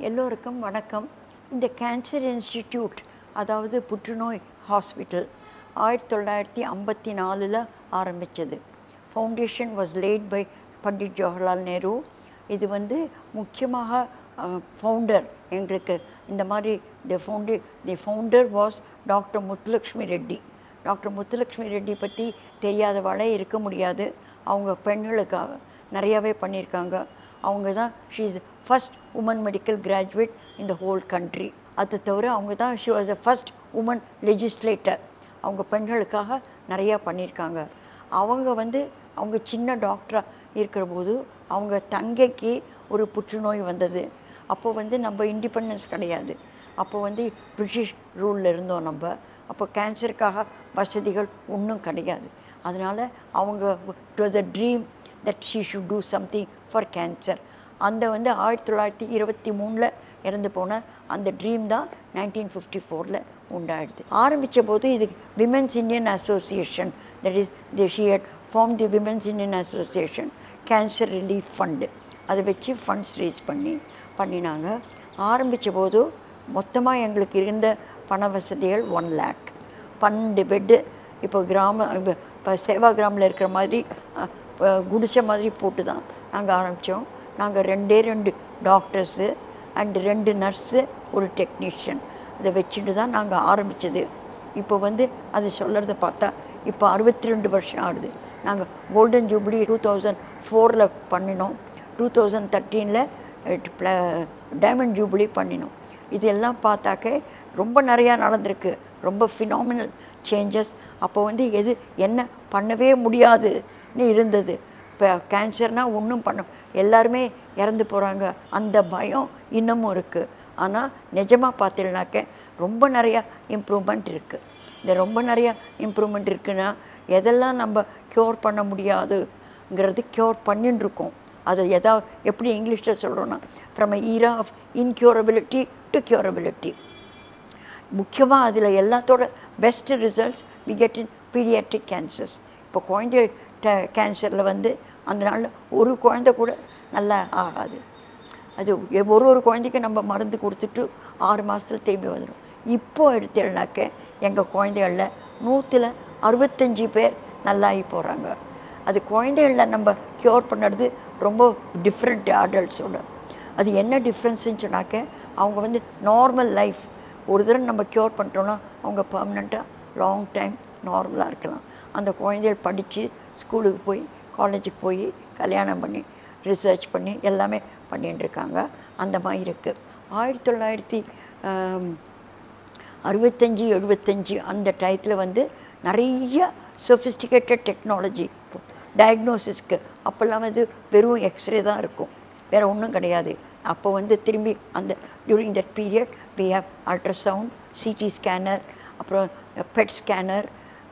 எல்லோருக்கும் வணக்கம் இந்த கேன்சர் இன்ஸ்டிடியூட் அதாவது புற்றுநோய் ஹாஸ்பிட்டல் ஆயிரத்தி தொள்ளாயிரத்தி ஐம்பத்தி நாலில் ஆரம்பித்தது foundation was laid by Pandit Jawaharlal Nehru இது வந்து முக்கியமாக ஃபவுண்டர் எங்களுக்கு இந்த மாதிரி the found the founder was doctor Muthulakshmi Reddy doctor Muthulakshmi Reddy பற்றி தெரியாதவாளே இருக்க முடியாது அவங்க பெண்களுக்காக நிறையாவே பண்ணியிருக்காங்க அவங்க தான் she is first woman medical graduate in the whole country அது தவிர அவங்க தான் she was a first woman legislator அவங்க பெண்களுக்காக நிறையா பண்ணியிருக்காங்க அவங்க வந்து அவங்க சின்ன டாக்டராக இருக்கிற போது அவங்க தங்கைக்கு ஒரு புற்றுநோய் வந்தது அப்போ வந்து நம்ம இண்டிபெண்டன்ஸ் கிடையாது அப்போ வந்து பிரிட்டிஷ் ரூலில் இருந்தோம் நம்ம அப்போ கேன்சருக்காக வசதிகள் ஒன்றும் கிடையாது அதனால் அவங்க it was a dream that she should do something for cancer அந்த வந்து ஆயிரத்தி தொள்ளாயிரத்தி இருபத்தி மூணில் இறந்து போன அந்த ட்ரீம் தான் நைன்டீன் ஃபிஃப்டி ஃபோரில் உண்டாயிடுது ஆரம்பித்த போது இது women's Indian association that is the she had form the women's Indian association cancer relief fund அதை வச்சு ஃபண்ட்ஸ் ரேஸ் பண்ணி பண்ணினாங்க ஆரம்பித்த போது மொத்தமாக எங்களுக்கு இருந்த பண வசதிகள் ஒன் லேக் பன்னெண்டு பெட்டு இப்போ கிராம இப்போ சேவா கிராமில் இருக்கிற மாதிரி அஹ், இப்போ குடிசை மாதிரி போட்டு தான் நாங்கள் ஆரம்பித்தோம் நாங்கள் ரெண்டே ரெண்டு டாக்டர்ஸு அண்ட் ரெண்டு நர்ஸு ஒரு டெக்னீஷியன் இதை வச்சுட்டு தான் நாங்கள் ஆரம்பித்தது இப்போ வந்து அது சொல்கிறத பார்த்தா இப்போ அறுபத்தி ரெண்டு வருஷம் ஆகுது நாங்கள் கோல்டன் ஜூப்ளி டூ தௌசண்ட் ஃபோரில் பண்ணினோம் டூ தௌசண்ட் தேர்ட்டீனில் டைமண்ட் ஜூப்ளி பண்ணினோம் இதெல்லாம் பார்த்தாக்க ரொம்ப நிறையா நடந்திருக்கு ரொம்ப ஃபினாமினல் சேஞ்சஸ் அப்போ வந்து எது என்ன பண்ணவே முடியாதுன்னு இருந்தது இப்போ கேன்சர்னால் ஒன்றும் பண்ண எல்லாருமே இறந்து போகிறாங்க அந்த பயம் இன்னமும் இருக்குது ஆனால் நிஜமாக பார்த்தீங்கன்னாக்க ரொம்ப நிறையா இம்ப்ரூவ்மெண்ட் இருக்குது இந்த ரொம்ப நிறையா இம்ப்ரூவ்மெண்ட் இருக்குன்னா எதெல்லாம் நம்ம க்யூர் பண்ண முடியாதுங்கிறது க்யூர் பண்ணின்னு இருக்கோம் அது எதா எப்படி இங்கிலீஷில் சொல்கிறோன்னா from a era of incurability to curability முக்கியமாக அதில் எல்லாத்தோட best results we get in paediatric cancers இப்போ குழந்தை கேன்சரில் வந்து அந்த நாளில் ஒரு குழந்தை கூட நல்லா ஆகாது அது எ- ஒரு ஒரு குழந்தைக்கு நம்ம மருந்து கொடுத்துட்டு ஆறு மாதத்தில் திரும்பி வந்துடும் இப்போ எடுத்தேன்னாக்க எங்கள் குழந்தைகளில் நூற்றில் அறுபத்தஞ்சி பேர் நல்லாகி போகிறாங்க அது குழந்தைகளில் நம்ம க்யூர் பண்ணுறது ரொம்ப டிஃப்ரெண்ட் அடல்ட்ஸோட அது என்ன டிஃப்ரென்ஸுன்னு சொன்னாக்க அவங்க வந்து நார்மல் லைஃப் ஒரு தடவை நம்ம க்யூர் பண்ணிட்டோம்னா அவங்க பர்மனெண்ட்டாக லாங் டைம் நார்மலாக இருக்கலாம் அந்த குழந்தைகள் படித்து ஸ்கூலுக்கு போய் காலேஜுக்கு போய் கல்யாணம் பண்ணி ரிசர்ச் பண்ணி எல்லாமே பண்ணிட்டு இருக்காங்க அந்த மாதிரி இருக்குது ஆயிரத்தி தொள்ளாயிரத்தி ஆம், அறுபத்தஞ்சி எழுபத்தஞ்சி அந்த டயத்தில் வந்து நிறைய சொஃபிஸ்டிகேட்டட் டெக்னாலஜி டயக்னோசிஸ்க்கு அப்போல்லாம் வந்து வெறும் எக்ஸ்ரே தான் இருக்கும் வேறு ஒன்றும் கிடையாது அப்போ வந்து திரும்பி அந்த during that period we have ultrasound CT scanner அப்புறம் பெட் ஸ்கேனர்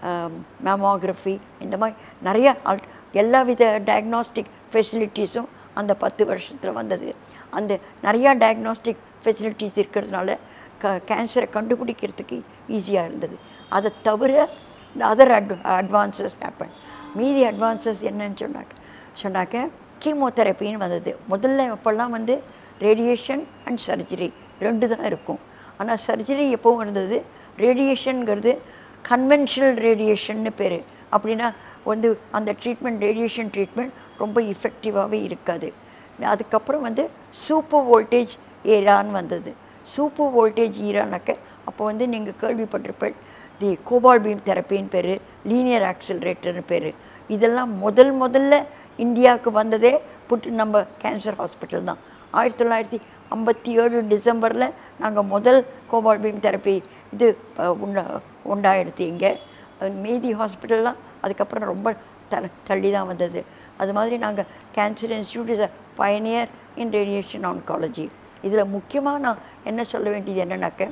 மேமோகிராஃபி இந்த மாதிரி நிறைய அல் எல்லா வித டயக்னாஸ்டிக் ஃபெசிலிட்டிஸும் அந்த பத்து வருஷத்தில் வந்தது அந்த நிறையா டயக்னாஸ்டிக் ஃபெசிலிட்டிஸ் இருக்கிறதுனால க கேன்சரை கண்டுபிடிக்கிறதுக்கு ஈஸியாக இருந்தது அதை தவிர அதர் அட் அட்வான்சஸ் ஹேப்பன் மீதி அட்வான்சஸ் என்னன்னு சொன்னாக்க சொன்னாக்க கீமோதெரப்பின்னு வந்தது முதல்ல அப்போல்லாம் வந்து ரேடியேஷன் அண்ட் சர்ஜரி ரெண்டு தான் இருக்கும் ஆனால் சர்ஜரி எப்போவும் இருந்தது ரேடியேஷனுங்கிறது கன்வென்ஷனல் ரேடியேஷன்னு பேர் அப்படின்னா வந்து அந்த ட்ரீட்மெண்ட் ரேடியேஷன் ட்ரீட்மெண்ட் ரொம்ப இஃபெக்டிவாகவே இருக்காது அதுக்கப்புறம் வந்து சூப்பர் வோல்டேஜ் ஏரான்னு வந்தது சூப்பர் வோல்டேஜ் ஈரானாக்க அப்போ வந்து நீங்கள் கேள்விப்பட்டிருப்பேன் தி கோபால் பீம் தெரப்பின்னு பேர் லீனியர் ஆக்சிலரேட்டர்னு பேர் இதெல்லாம் முதல் முதல்ல இந்தியாவுக்கு வந்ததே புட்டு நம்ம கேன்சர் ஹாஸ்பிட்டல் தான் ஆயிரத்தி தொள்ளாயிரத்தி ஐம்பத்தி ஏழு டிசம்பரில் நாங்கள் முதல் கோபால் பீம் தெரப்பி இது அஹ், உண்டா உண்டாயிடுத்து இங்கே அஹ், மீதி ஹாஸ்பிட்டல்லாம் அதுக்கப்புறம் ரொம்ப த தள்ளி தான் வந்தது அது மாதிரி நாங்கள் cancer institute is a pioneer in radiation oncology இதில் முக்கியமாக நான் என்ன சொல்ல வேண்டியது என்னன்னாக்க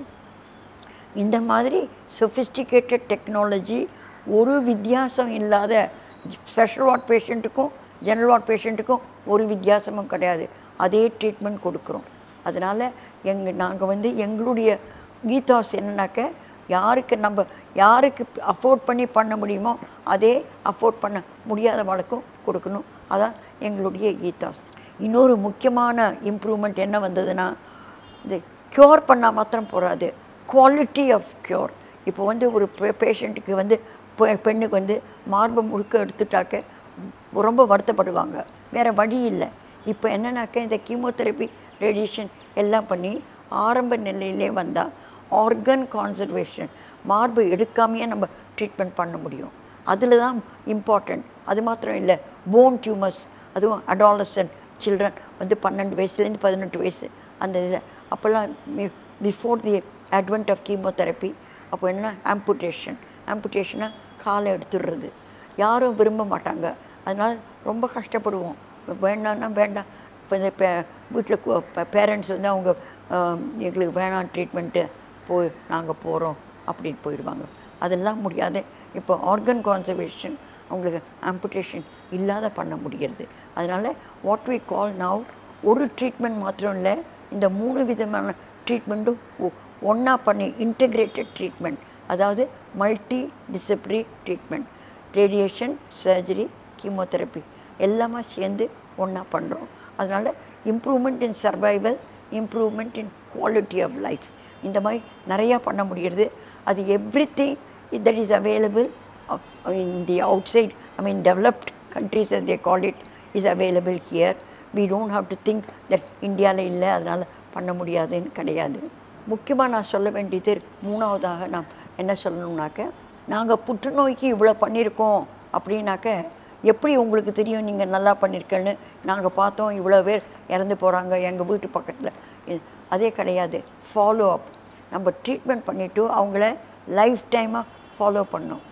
இந்த மாதிரி சொஃபிஸ்டிகேட்டட் டெக்னாலஜி ஒரு வித்தியாசம் இல்லாத ஸ்பெஷல் வார்ட் பேஷண்ட்டுக்கும் ஜெனரல் வார்ட் பேஷண்ட்டுக்கும் ஒரு வித்தியாசமும் கிடையாது அதே ட்ரீட்மெண்ட் கொடுக்குறோம் அதனால் எங்கள் நாங்கள் வந்து எங்களுடைய கீதாஸ் என்னன்னாக்க யாருக்கு நம்ம யாருக்கு அஃபோர்ட் பண்ணி பண்ண முடியுமோ அதே அஃபோர்ட் பண்ண முடியாதவளுக்கும் கொடுக்கணும் அதான் எங்களுடைய கீதாஸ் இன்னொரு முக்கியமான இம்ப்ரூவ்மெண்ட் என்ன வந்ததுன்னா இந்த க்யூர் பண்ணால் மாத்திரம் போகாது குவாலிட்டி ஆஃப் க்யூர் இப்போ வந்து ஒரு பேஷண்ட்டுக்கு வந்து பெ- பெண்ணுக்கு வந்து மார்பு முழுக்க எடுத்துட்டாக்க ரொம்ப வருத்தப்படுவாங்க வேறு வழி இல்லை இப்போ என்னன்னாக்க இந்த கீமோதெரப்பி ரேடியேஷன் எல்லாம் பண்ணி ஆரம்ப நிலையிலே வந்தால் ஆர்கன் கான்சர்வேஷன் மார்பு எடுக்காமையே நம்ம ட்ரீட்மெண்ட் பண்ண முடியும் அதில் தான் இம்பார்ட்டண்ட் அது மாத்திரம் இல்லை போன் டியூமர்ஸ் அதுவும் அடாலசன்ட் சில்ட்ரன் வந்து பன்னெண்டு வயசுலேருந்து பதினெட்டு வயசு அந்த இதில் அப்போல்லாம் before the advent of chemotherapy அப்போ என்ன ஆம்புடேஷன் ஆம்புடேஷனாக காலை எடுத்துடுறது யாரும் விரும்ப மாட்டாங்க அதனால் ரொம்ப கஷ்டப்படுவோம் வேண்டாம்னா வேண்டாம் இப்போ இந்த பே வீட்டில் பேரண்ட்ஸ் வந்து அவங்க ஆம், எங்களுக்கு வேணாம் ட்ரீட்மெண்ட்டு போய் நாங்கள் போகிறோம் அப்படின்னு போயிடுவாங்க அதெல்லாம் முடியாது இப்போ ஆர்கன் கான்சர்வேஷன் அவங்களுக்கு ஆம்புடேஷன் இல்லாத பண்ண முடிகிறது அதனால் வாட் வி கால் நவ் ஒரு ட்ரீட்மெண்ட் மாத்திரம் இல்லை இந்த மூணு விதமான ட்ரீட்மெண்ட்டும் ஒன்றா பண்ணி இன்டகிரேட்டட் ட்ரீட்மெண்ட் அதாவது multi disciplinary treatment radiation surgery chemotherapy எல்லாமே சேர்ந்து ஒன்றா பண்ணுறோம் அதனால் improvement in survival improvement in quality of life இந்த மாதிரி நிறையா பண்ண முடியுது அது every thing that is available in the outside I mean developed countries they call it is available here we don't have to think that இந்தியாவில் இல்லை அதனால் பண்ண முடியாதுன்னு கிடையாது முக்கியமாக நான் சொல்ல வேண்டியது மூணாவதாக நான் என்ன சொல்லணும்னாக்க நாங்கள் புற்றுநோய்க்கு இவ்வளோ பண்ணியிருக்கோம் அப்படின்னாக்க எப்படி உங்களுக்கு தெரியும் நீங்கள் நல்லா பண்ணியிருக்கேன்னு நாங்கள் பார்த்தோம் இவ்வளோ பேர் இறந்து போகிறாங்க எங்கள் வீட்டு பக்கத்தில் அதே கிடையாது ஃபாலோ அப் நம்ம ட்ரீட்மெண்ட் பண்ணிவிட்டு அவங்கள லைஃப் டைமாக ஃபாலோ பண்ணோம்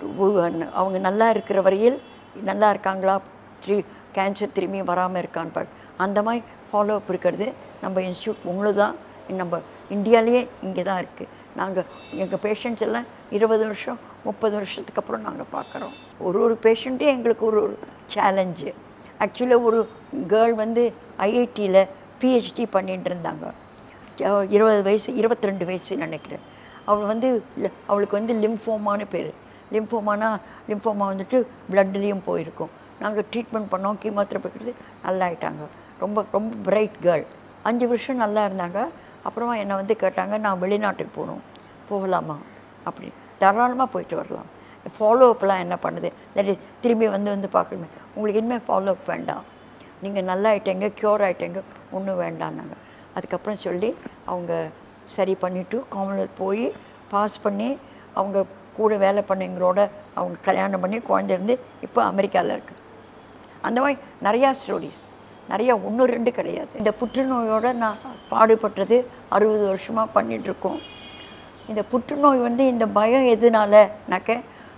உ- அவங்க நல்லா இருக்கிற வரையில் நல்லா இருக்காங்களா த்ரீ கேன்சர் திரும்பி வராமல் இருக்கான்னு பாரு அந்த மாதிரி ஃபாலோ அப் இருக்கிறது நம்ம இன்ஸ்டியூட் ஒன்று தான் நம்ம இந்தியாவிலேயே இங்கே தான் இருக்குது நாங்கள் எங்கள் பேஷண்ட்ஸ் எல்லாம் இருபது வருஷம் முப்பது வருஷத்துக்கு அப்புறம் நாங்கள் பார்க்குறோம் ஒரு ஒரு பேஷண்ட்டும் எங்களுக்கு ஒரு ஒரு சேலஞ்சு ஆக்சுவலாக ஒரு கேர்ள் வந்து ஐஐடியில் பிஹெச்டி பண்ணிட்டு இருந்தாங்க அஹ் இருபது வயசு இருபத்தி ரெண்டு வயசு நினைக்கிறேன் அவள் வந்து ல- அவளுக்கு வந்து லிம்ஃபோமான்னு பேர் லிம்ஃபோமானா லிம்ஃபோமா வந்துட்டு பிளட்லேயும் போயிருக்கும் நாங்கள் ட்ரீட்மெண்ட் பண்ணோம் கீமோதெரப்பி கொடுத்து நல்லா ஆயிட்டாங்க ரொம்ப ரொம்ப பிரைட் கேர்ள் அஞ்சு வருஷம் நல்லா இருந்தாங்க அப்புறமா என்னை வந்து கேட்டாங்க நான் வெளிநாட்டுக்கு போகணும் போகலாமா அப்படி தாராளமாக போயிட்டு வரலாம் ஃபாலோ அப்லாம் என்ன பண்ணுது தட் இஸ் திரும்பி வந்து வந்து பார்க்கணுமே உங்களுக்கு இனிமேல் ஃபாலோ அப் வேண்டாம் நீங்கள் நல்லா ஆயிட்டீங்க க்யூர் ஆயிட்டீங்க ஒன்றும் வேண்டாம்னாங்க அதுக்கப்புறம் சொல்லி அவங்க சரி பண்ணிவிட்டு காமன்வெல்த் போய் பாஸ் பண்ணி அவங்க கூட வேலை பண்ணவங்களோட அவங்க கல்யாணம் பண்ணி குழந்தை இருந்து இப்போ அமெரிக்காவில் இருக்கு அந்த மாதிரி நிறையா ஸ்டோரிஸ் நிறையா ஒன்று ரெண்டு கிடையாது இந்த புற்றுநோயோட நான் பாடுபட்டது அறுபது வருஷமாக பண்ணிகிட்ருக்கோம் இந்த புற்றுநோய் வந்து இந்த பயம் எதுனாலனாக்க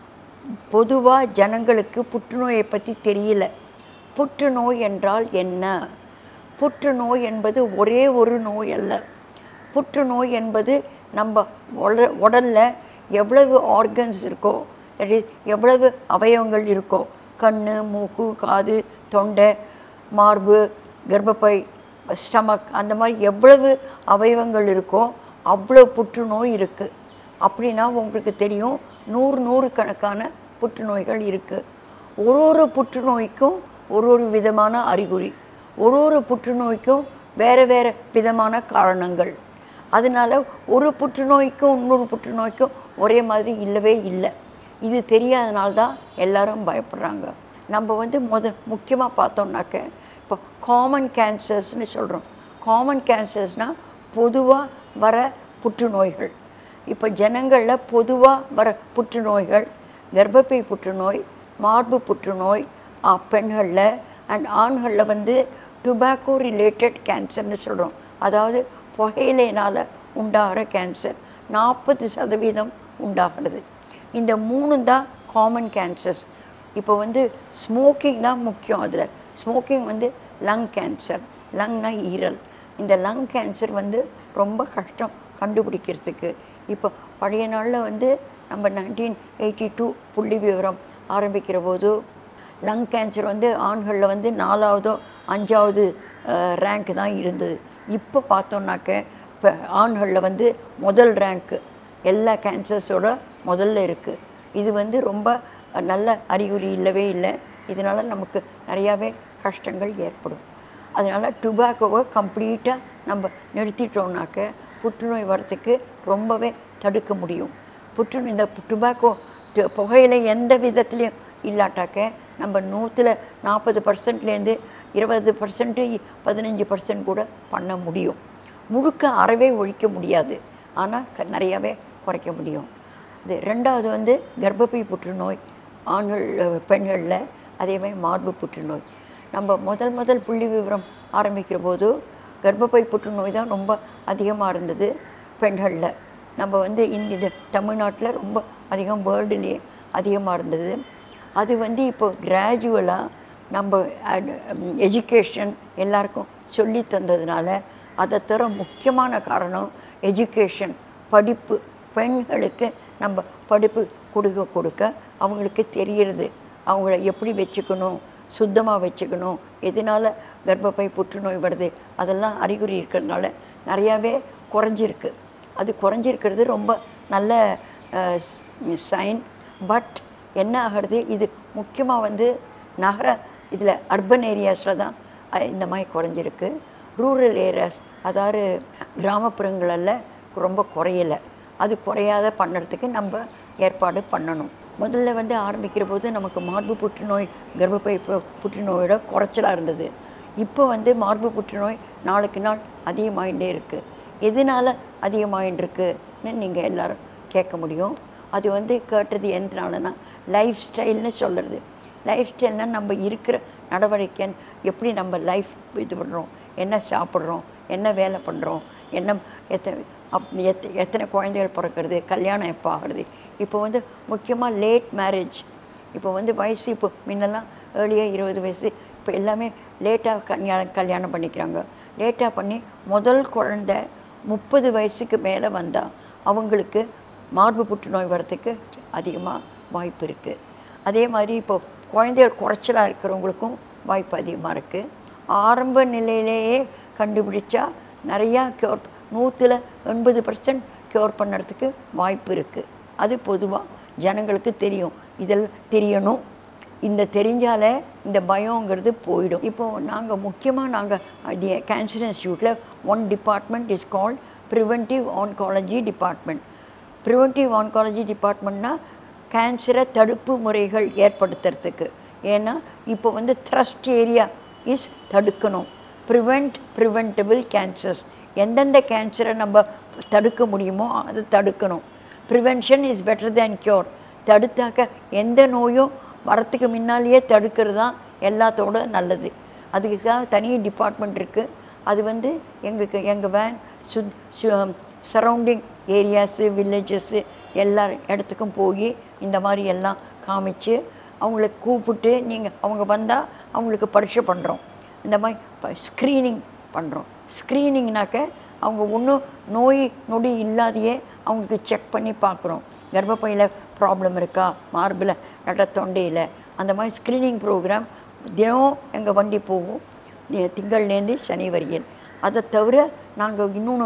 பொதுவாக ஜனங்களுக்கு புற்றுநோயை பற்றி தெரியல புற்றுநோய் என்றால் என்ன புற்றுநோய் என்பது ஒரே ஒரு நோய் அல்ல புற்றுநோய் என்பது நம்ம உட உடலில் எவ்வளவு ஆர்கன்ஸ் இருக்கோ that is எவ்வளவு அவயவங்கள் இருக்கோ கண் மூக்கு காது தொண்டை மார்பு கர்ப்பப்பை ஸ்டமக் அந்த மாதிரி எவ்வளவு அவயவங்கள் இருக்கோ அவ்வளோ புற்றுநோய் இருக்குது அப்படின்னா உங்களுக்கு தெரியும் நூறு நூறு கணக்கான புற்றுநோய்கள் இருக்குது ஒரு ஒரு புற்றுநோய்க்கும் ஒரு ஒரு விதமான அறிகுறி ஒரு ஒரு புற்றுநோய்க்கும் வேறு வேறு விதமான காரணங்கள் அதனால ஒரு புற்றுநோய்க்கும் இன்னொரு புற்றுநோய்க்கும் ஒரே மாதிரி இல்லவே இல்லை இது தெரியாதனால தான் எல்லாரும் பயப்படுறாங்க நம்ம வந்து முத முக்கியமாக பார்த்தோம்னாக்க இப்போ காமன் கேன்சர்ஸ்னு சொல்கிறோம் காமன் கேன்சர்ஸ்னால் பொதுவாக வர புற்றுநோய்கள் இப்போ ஜனங்களில் பொதுவாக வர புற்றுநோய்கள் கர்ப்பப்பை புற்றுநோய் மார்பு புற்றுநோய் ஆ, பெண்களில் அண்ட் ஆண்களில் வந்து டுபாக்கோ ரிலேட்டட் கேன்சர்னு சொல்கிறோம் அதாவது புகையிலைனால் உண்டாகிற கேன்சர் நாற்பது சதவீதம் உண்டாகிறது இந்த மூணு தான் காமன் கேன்சர்ஸ் இப்போ வந்து ஸ்மோக்கிங் தான் முக்கியம் அதில் ஸ்மோக்கிங் வந்து லங் கேன்சர் லங்னா ஈரல் இந்த லங் கேன்சர் வந்து ரொம்ப கஷ்டம் கண்டுபிடிக்கிறதுக்கு இப்போ பழைய நாளில் வந்து நம்ம நைன்டீன் எயிட்டி டூ புள்ளி விவரம் ஆரம்பிக்கிற போது லங் கேன்சர் வந்து ஆண்களில் வந்து நாலாவதோ அஞ்சாவது ரேங்க் தான் இருந்தது இப்போ பார்த்தோம்னாக்க இப்போ ஆண்களில் வந்து முதல் ரேங்க்கு எல்லா கேன்சர்ஸோட முதல்ல இருக்குது இது வந்து ரொம்ப நல்ல அறிகுறி இல்லவே இல்லை இதனால் நமக்கு நிறையாவே கஷ்டங்கள் ஏற்படும் அதனால் டுபாக்கோவை கம்ப்ளீட்டாக நம்ம நிறுத்திட்டோம்னாக்க புற்றுநோய் வரத்துக்கு ரொம்பவே தடுக்க முடியும் புற்றுநோய் இந்த டுபாக்கோ புகையில எந்த விதத்துலையும் இல்லாட்டாக்க நம்ம நூற்றில் நாற்பது பர்சன்ட்லேருந்து இருபது பர்சன்ட்டு பதினஞ்சு பர்சன்ட் கூட பண்ண முடியும் முழுக்க அறவே ஒழிக்க முடியாது ஆனால் க நிறையாவே குறைக்க முடியும் இது ரெண்டாவது வந்து கர்ப்பப்பை புற்றுநோய் ஆண்கள் அஹ், பெண்களில் அதே மாதிரி மார்பு புற்றுநோய் நம்ம முதல் முதல் புள்ளி விவரம் ஆரம்பிக்கிற போது கர்ப்பப்பை புற்றுநோய் தான் ரொம்ப அதிகமாக இருந்தது பெண்களில் நம்ம வந்து இந்த தமிழ்நாட்டில் ரொம்ப அதிகம் வேர்ல்டுலேயே அதிகமாக இருந்தது அது வந்து இப்போ கிராஜுவலாக நம்ம எஜுகேஷன் எல்லாருக்கும் சொல்லி தந்ததுனால அதை தவிர முக்கியமான காரணம் எஜுகேஷன் படிப்பு பெண்களுக்கு நம்ம படிப்பு கொடுக்க கொடுக்க அவங்களுக்கு தெரியறது அவங்கள எப்படி வச்சுக்கணும் சுத்தமாக வச்சுக்கணும் எதனால கர்ப்பப்பை புற்றுநோய் வருது அதெல்லாம் அறிகுறி இருக்கிறதுனால நிறையாவே குறைஞ்சிருக்கு அது குறைஞ்சிருக்கிறது ரொம்ப நல்ல சைன் பட் என்ன ஆகிறது இது முக்கியமாக வந்து நகர இதில் அர்பன் ஏரியாஸில் தான் அஹ், இந்த மாதிரி குறைஞ்சிருக்கு ரூரல் ஏரியாஸ் அதாவது கிராமப்புறங்களில் ரொம்ப குறையலை அது குறையாத பண்ணுறதுக்கு நம்ம ஏற்பாடு பண்ணணும் முதல்ல வந்து ஆரம்பிக்கிற போது நமக்கு மார்பு புற்றுநோய் கர்ப்பப்பை பு- புற்றுநோயோட குறைச்சலாக இருந்தது இப்போ வந்து மார்பு புற்றுநோய் நாளுக்கு நாள் அதிகமாகிட்டே இருக்குது எதனால அதிகமாகிட்டு இருக்குன்னு நீங்கள் எல்லாரும் கேட்க முடியும் அது வந்து கேட்டது எதனாலனா லைஃப் ஸ்டைல்னு சொல்கிறது லைஃப் ஸ்டைல்னால் நம்ம இருக்கிற நடவடிக்கை எப்படி நம்ம லைஃப் இது பண்ணுறோம் என்ன சாப்பிட்றோம் என்ன வேலை பண்ணுறோம் என்ன எத்தனை அப் எத் எத்தனை குழந்தைகள் பிறக்கிறது கல்யாணம் எப்போ ஆகிறது இப்போ வந்து முக்கியமாக லேட் மேரேஜ் இப்போ வந்து வயசு இப்போ முன்னெல்லாம் ஏர்லியாக இருபது வயசு இப்போ எல்லாமே லேட்டாக கல்யாணம் கல்யாணம் பண்ணிக்கிறாங்க லேட்டாக பண்ணி முதல் குழந்தை முப்பது வயசுக்கு மேலே வந்தால் அவங்களுக்கு மார்பு புற்றுநோய் வரத்துக்கு அதிகமாக வாய்ப்பு இருக்குது அதே மாதிரி இப்போ குழந்தைகள் குறைச்சலாக இருக்கிறவங்களுக்கும் வாய்ப்பு அதிகமாக இருக்குது ஆரம்ப நிலையிலேயே கண்டுபிடிச்சா நிறையா க்யூர் நூற்றில் எண்பது பர்சன்ட் க்யூர் பண்ணுறதுக்கு வாய்ப்பு இருக்குது அது பொதுவாக ஜனங்களுக்கு தெரியும் இதெல்லாம் தெரியணும் இந்த தெரிஞ்சாலே இந்த பயங்கிறது போயிடும் இப்போது நாங்கள் முக்கியமாக நாங்கள் கேன்சர் இன்ஸ்டியூட்டில் one department is called preventive oncology department preventive oncology டிபார்ட்மெண்ட்னா கேன்சரை தடுப்பு முறைகள் ஏற்படுத்துறதுக்கு ஏன்னா இப்போ வந்து த்ரஸ்ட் ஏரியா இஸ் தடுக்கணும் ப்ரிவெண்ட் ப்ரிவென்டபிள் கேன்சர்ஸ் எந்தெந்த கேன்சரை நம்ம தடுக்க முடியுமோ அதை தடுக்கணும் prevention is better than cure தடுத்தாக்க எந்த நோயும் வரத்துக்கு முன்னாலேயே தடுக்கிறது தான் எல்லாத்தோட நல்லது அதுக்காக தனி டிபார்ட்மெண்ட் இருக்குது அது வந்து எங்களுக்கு எங்கள் வேன் சுத் சரௌண்டிங் ஏரியாஸு வில்லேஜஸ்ஸு எல்லா இடத்துக்கும் போய் இந்த மாதிரி எல்லாம் காமிச்சு அவங்கள கூப்பிட்டு நீங்கள் அவங்க வந்தால் அவங்களுக்கு பரீட்சை பண்ணுறோம் இந்த மாதிரி ஸ்க்ரீனிங் பண்ணுறோம் ஸ்க்ரீனிங்னாக்க அவங்க ஒன்றும் நோய் நொடி இல்லாதையே அவங்களுக்கு செக் பண்ணி பார்க்குறோம் கர்ப்பப்பையில் ப்ராப்ளம் இருக்கா மார்பில் நட தொண்டையில் அந்த மாதிரி ஸ்க்ரீனிங் ப்ரோக்ராம் தினம் எங்கள் வண்டி போகும் தி- திங்கள்லேருந்து சனி வரையில் அதை தவிர நாங்கள் இன்னொன்று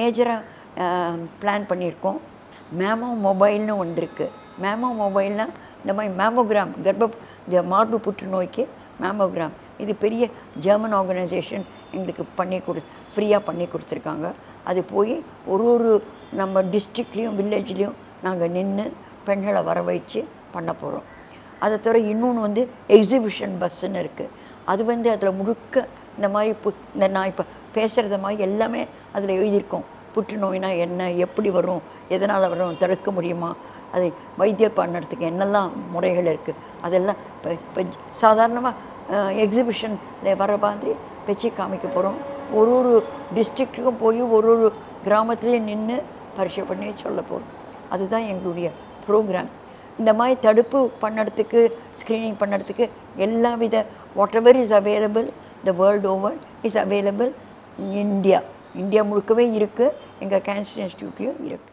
மேஜராக பிளான் பண்ணியிருக்கோம் மேமோ மொபைல்னு வந்திருக்கு மேமோ மொபைல்னால் இந்த மாதிரி மேமோகிராம் கர்ப்ப இந்த மார்பு புற்றுநோய்க்கு மேமோகிராம் இது பெரிய ஜெர்மன் ஆர்கனைசேஷன் எங்களுக்கு பண்ணி கொடு ஃப்ரீயாக பண்ணி கொடுத்துருக்காங்க அது போய் ஒரு ஒரு நம்ம டிஸ்ட்ரிக்ட்லேயும் வில்லேஜ்லேயும் நாங்கள் நின்று பெண்களை வர வச்சு பண்ண போகிறோம் அதை தவிர இன்னொன்று வந்து எக்ஸிபிஷன் பஸ்ஸுன்னு இருக்குது அது வந்து அதில் முழுக்க இந்த மாதிரி பு இந்த நான் இப்போ பேசுகிறத மாதிரி எல்லாமே அதில் எழுதியிருக்கோம் புற்றுநோய்னா என்ன எப்படி வரும் எதனால் வரும் தடுக்க முடியுமா அதை வைத்தியம் பண்ணுறதுக்கு என்னெல்லாம் முறைகள் இருக்குது அதெல்லாம் இப்போ இப்போ சாதாரணமாக எக்ஸிபிஷனில் வர மாதிரி வச்சு காமிக்க போகிறோம் ஒரு ஒரு டிஸ்ட்ரிக்ட்டுக்கும் போய் ஒரு ஒரு கிராமத்துலேயும் நின்று பரிசு பண்ணி சொல்ல போகிறோம் அதுதான் எங்களுடைய ப்ரோக்ராம் இந்த மாதிரி தடுப்பு பண்ணுறதுக்கு ஸ்க்ரீனிங் பண்ணுறதுக்கு எல்லா வித whatever is available the world over is available India India முழுக்கவே இருக்குது எங்கள் கேன்சர் இன்ஸ்டியூட்லேயும் இருக்குது